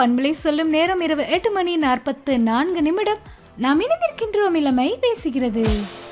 பண்பலை சொல்லும் நேரம் இரவு எட்டு மணி நாற்பத்து நான்கு நிமிடம் நாம் இணைந்திருக்கின்றோம் இளமை பேசுகிறது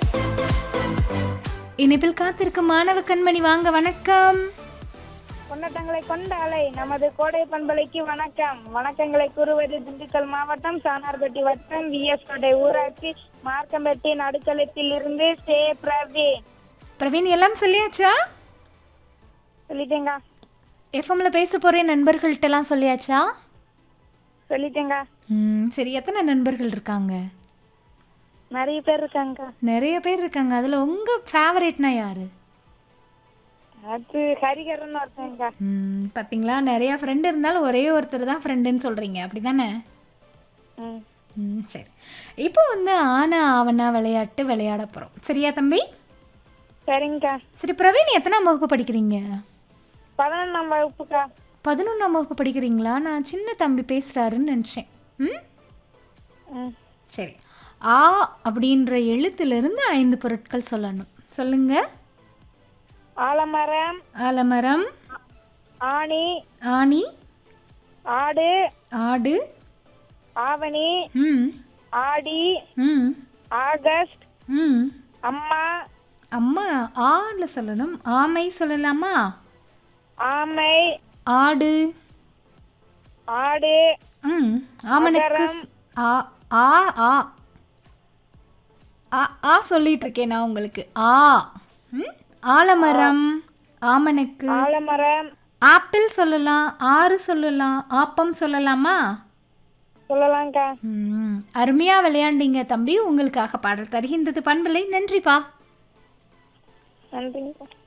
இணைப்பில் காத்திருக்கும் மாணவ கண்மணி வாங்க வணக்கம் கொண்டாட்டங்களை கொண்ட அலை நமது கோடை பண்பலைக்கு வணக்கம் வணக்கங்களை கூறுவது திண்டுக்கல் மாவட்டம் சானார்பட்டி வட்டம் விஎஸ் கோட்டை ஊராட்சி மார்க்கம்பட்டி நடுத்தளத்தில் இருந்து சே பிரவீன் பிரவீன் எல்லாம் சொல்லியாச்சா சொல்லிட்டேங்க எஃப்எம்ல பேச போறேன் நண்பர்கள்ட்டலாம் சொல்லியாச்சா சொல்லிட்டேங்க ம் சரி எத்தனை நண்பர்கள் இருக்காங்க நிறைய பேர் இருக்காங்க நிறைய பேர் இருக்காங்க அதுல உங்க ஃபேவரேட்னா யாரு அது ஹரிகரன் ஒருத்தங்க ம் பாத்தீங்களா நிறைய ஃப்ரெண்ட் இருந்தாலும் ஒரே ஒருத்தர் தான் ஃப்ரெண்டுன்னு சொல்றீங்க அப்படிதானே ம் ம் சரி இப்போ வந்து ஆனா ஆவனா விளையாட்டு விளையாட போகிறோம் சரியா தம்பி சரிங்கக்கா சரி பிரவீன் எத்தனாம் வகுப்பு படிக்கிறீங்க பதினொன்றாம் வகுப்புக்கா பதினொன்றாம் வகுப்பு படிக்கிறீங்களா நான் சின்ன தம்பி பேசுகிறாருன்னு நினச்சேன் ம் ம் சரி ஆ அப்படின்ற எழுத்திலிருந்து ஐந்து பொருட்கள் சொல்லணும் சொல்லுங்க ஆலமரம் ஆலமரம் ஆணி ஆணி ஆடு ஆடு ஆவணி ம் ஆடி ம் ஆகஸ்ட் ம் அம்மா அம்மா ஆல சொல்லணும் ஆமை சொல்லலாமா ஆமை ஆடு ஆடு ம் ஆமனுக்கு ஸ்- ஆ ஆ ஆ ஆ ஆ சொல்லிட்டு இருக்கேன் நான் உங்களுக்கு ஆ ம் ஆலமரம் ஆமனுக்கு ஆலமரம் ஆப்பிள் சொல்லலாம் ஆறு சொல்லலாம் ஆப்பம் சொல்லலாமா சொல்லலாம்க்கா ம் அருமையாக விளையாண்டீங்க தம்பி உங்களுக்காக பாடல் தருகின்றது பண்பலை நன்றிப்பா நன்றிங்கக்கா